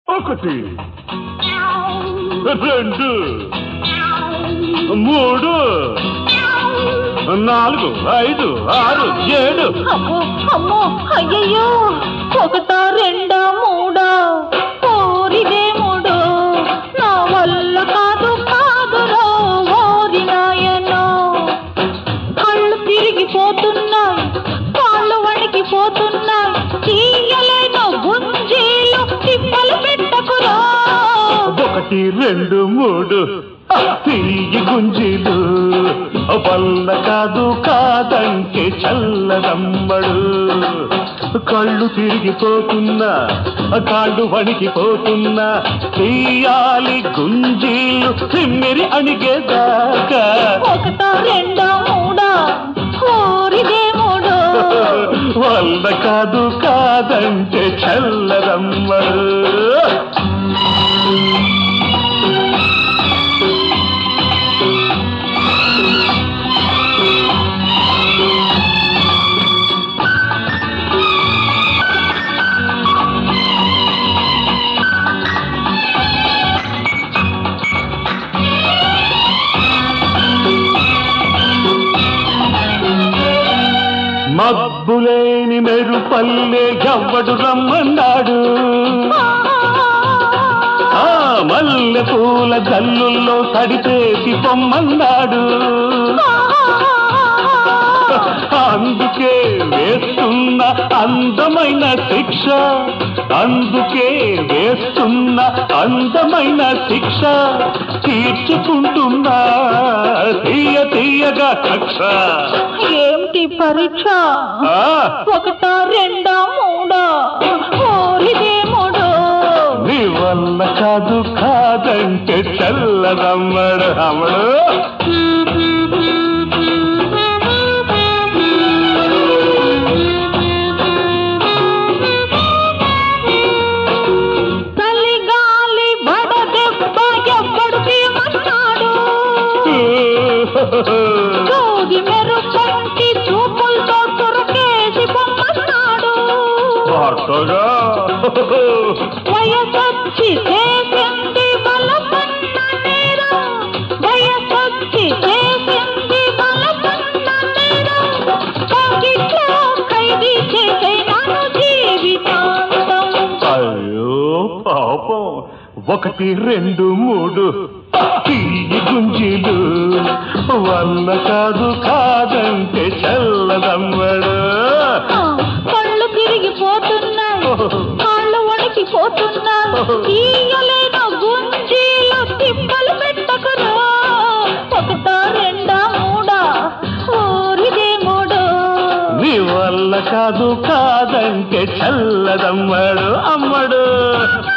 ఒకటి రెండు మూడు నాలుగు ఐదు ఆరు ఏడు అమ్మో అమ్మో అయ్యయ్యో ఒకటా రెండా మూడా ఓరిదే మూడు నా వల్ల కాదు కాదురో ఓరి నాయనో కళ్ళు తిరిగిపోతున్నాయి కాళ్ళు వణికిపోతున్నాయి తీయలేను గుంజీలు తిప్పలు పెట్టకురా ఒకటి రెండు మూడు తిరిగి గుంజీలు వల్ల కాదు కాదంటే చల్లదమ్మడు కళ్ళు తిరిగిపోతున్నా కాళ్ళు వణికిపోతున్నా తీయాలి గుంజీలు తిమ్మిరి అణిగేదాకా ఒకటా రెండా మూడా ఓరిదే మూడు వల్ల కాదు కాదంటే చల్లదమ్మడు మబ్బులేని మెరుపల్లే ఎవ్వడు రమ్మన్నాడు ఆ మల్లె పూల జల్లుల్లో తడిపేసి పొమ్మన్నాడు అందుకే వేస్తున్న అందమైన శిక్ష అందుకే వేస్తున్న అందమైన శిక్ష తీర్చుకుంటున్నా తీయ తీయగా కక్ష ఏమిటి పరీక్ష ఆ, ఒకటా రెండా మూడా ఓరిదే మూడు నీ వల్ల కాదు కాదంటే చల్లదమ్మడు అమ్మడు చలిగాలి వడదెబ్బ ఎవ్వడు తీయమన్నాడు జోగి మెరుపంటి చూపులతో తురకేసి పొమ్మన్నాడు అట్టగా వయసొచ్చి చేసింది బలపన్న నేరం వయసొచ్చి చేసింది బలపన్న నేరం కౌగిట్లో ఖైదీ చేసే నన్ను జీవితాంతం అయ్యో పాపం ఒకటి రెండు మూడు తిరిగి గుంజీలు వల్ల కాదు కాదంటే చల్లదమ్మడు ఆ, కళ్ళు తిరిగిపోతున్నాయి కాళ్ళు వణికిపోతున్నాయి తీయలేను గుంజీలు తిప్పలు పెట్టకురా ఒకటా రెండా మూడా ఊరిదే మూడు నీ వల్ల కాదు కాదంటే చల్లదమ్మడు అమ్మడు